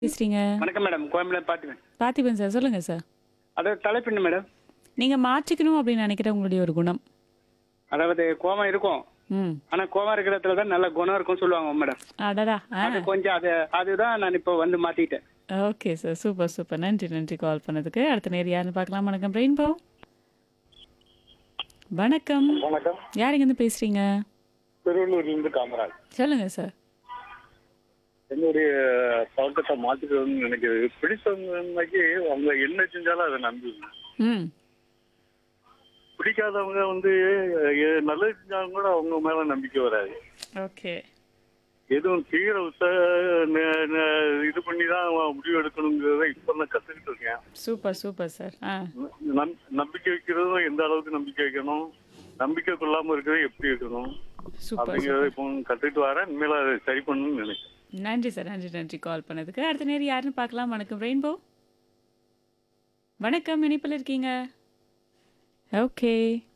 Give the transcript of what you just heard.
பேசுறீங்க வணக்கம் மேடம் கோயம்புல பாத்துவேன் பார்த்திபன் சார் சொல்லுங்க சார் அதாவது தலைப்பு என்ன மேடம் நீங்க மாற்றிக்கணும் அப்படின்னு நினைக்கிற உங்களுடைய ஒரு குணம் அதாவது கோவம் இருக்கும் ம் ஆனா கோவம் இருக்கிற இடத்துல தான் நல்ல குணம் இருக்கும் சொல்லுவாங்க மேடம் அடடா ஆ அது கொஞ்சம் அது அதுதான் நான் இப்போ வந்து மாத்திட்டேன் ஓகே சார் சூப்பர் சூப்பர் நன்றி நன்றி கால் பண்ணதுக்கு அடுத்த நேர் யாருன்னு பார்க்கலாம் வணக்கம் ரெயின்போ வணக்கம் வணக்கம் யாருங்க இருந்து பேசுறீங்க திருவள்ளூர்லேருந்து காமராஜ் சொல்லுங்க சார் என்னுடைய பழக்கத்தை மாத்திக்கணும்னு நினைக்கிறது பிடிச்சவங்கக்கு அவங்க என்ன செஞ்சாலும் அதை நம்புங்க ம் பிடிக்காதவங்க வந்து எ- நல்லது செஞ்சாலும் கூட அவங்க மேல நம்பிக்கை வராது ஓகே எதுவும் தீவிர உத்த ந- ந- இது பண்ணி தான் முடிவு எடுக்கணுங்கிறத இப்போ நான் கத்துக்கிட்டு இருக்கேன் சூப்பர் சூப்பர் சார் ஆ நம்- நம்பிக்கை வைக்கிறதும் எந்த அளவுக்கு நம்பிக்கை வைக்கணும் நம்பிக்கை கொள்ளாம இருக்கிறது எப்படி இருக்கணும் சூப்பர் அப்படிங்கறத இப்போ கத்துக்கிட்டு வரேன் இனிமேல் அதை சரி பண்ணணும்னு நினைக்கிறேன் நன்றி சார் நன்றி நன்றி கால் பண்ணதுக்கு அடுத்த நேரம் யாருன்னு பார்க்கலாம் வணக்கம் ரெயின்போ வணக்கம் இணைப்பில் இருக்கீங்க ஓகே